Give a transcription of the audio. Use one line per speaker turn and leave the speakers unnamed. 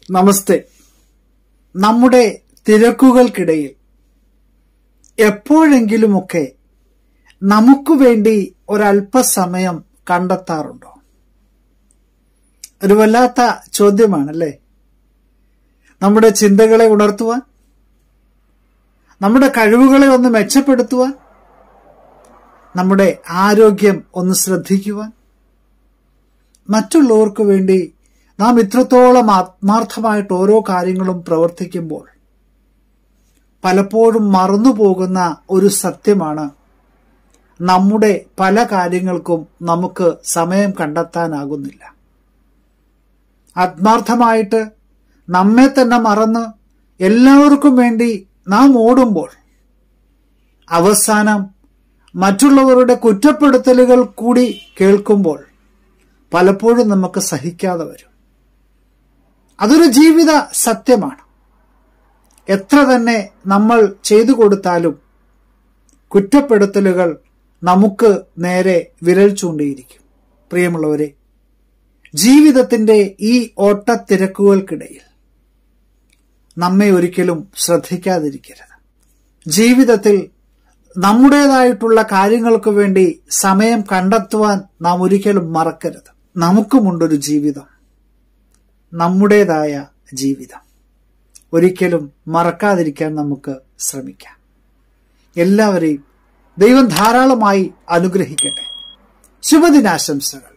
നമസ്തേ നമ്മുടെ തിരക്കുകൾക്കിടയിൽ എപ്പോഴെങ്കിലുമൊക്കെ നമുക്ക് വേണ്ടി ഒരല്പസമയം കണ്ടെത്താറുണ്ടോ ഒരു വല്ലാത്ത ചോദ്യമാണല്ലേ നമ്മുടെ ചിന്തകളെ ഉണർത്തുവാൻ നമ്മുടെ കഴിവുകളെ ഒന്ന് മെച്ചപ്പെടുത്തുവാൻ നമ്മുടെ ആരോഗ്യം ഒന്ന് ശ്രദ്ധിക്കുവാൻ മറ്റുള്ളവർക്ക് വേണ്ടി നാം ഇത്രത്തോളം ആത്മാർത്ഥമായിട്ട് ഓരോ കാര്യങ്ങളും പ്രവർത്തിക്കുമ്പോൾ പലപ്പോഴും മറന്നുപോകുന്ന ഒരു സത്യമാണ് നമ്മുടെ പല കാര്യങ്ങൾക്കും നമുക്ക് സമയം കണ്ടെത്താനാകുന്നില്ല ആത്മാർത്ഥമായിട്ട് നമ്മെ തന്നെ മറന്ന് എല്ലാവർക്കും വേണ്ടി നാം ഓടുമ്പോൾ അവസാനം മറ്റുള്ളവരുടെ കുറ്റപ്പെടുത്തലുകൾ കൂടി കേൾക്കുമ്പോൾ പലപ്പോഴും നമുക്ക് സഹിക്കാതെ വരും അതൊരു ജീവിത സത്യമാണ് എത്ര തന്നെ നമ്മൾ ചെയ്തു കൊടുത്താലും കുറ്റപ്പെടുത്തലുകൾ നമുക്ക് നേരെ വിരൽ ചൂണ്ടിയിരിക്കും പ്രിയമുള്ളവരെ ജീവിതത്തിന്റെ ഈ ഓട്ടത്തിരക്കുകൾക്കിടയിൽ നമ്മെ ഒരിക്കലും ശ്രദ്ധിക്കാതിരിക്കരുത് ജീവിതത്തിൽ നമ്മുടേതായിട്ടുള്ള കാര്യങ്ങൾക്ക് വേണ്ടി സമയം കണ്ടെത്തുവാൻ നാം ഒരിക്കലും മറക്കരുത് നമുക്കുമുണ്ടൊരു ജീവിതം നമ്മുടേതായ ജീവിതം ഒരിക്കലും മറക്കാതിരിക്കാൻ നമുക്ക് ശ്രമിക്കാം എല്ലാവരെയും ദൈവം ധാരാളമായി അനുഗ്രഹിക്കട്ടെ ശുഭദിനാശംസകൾ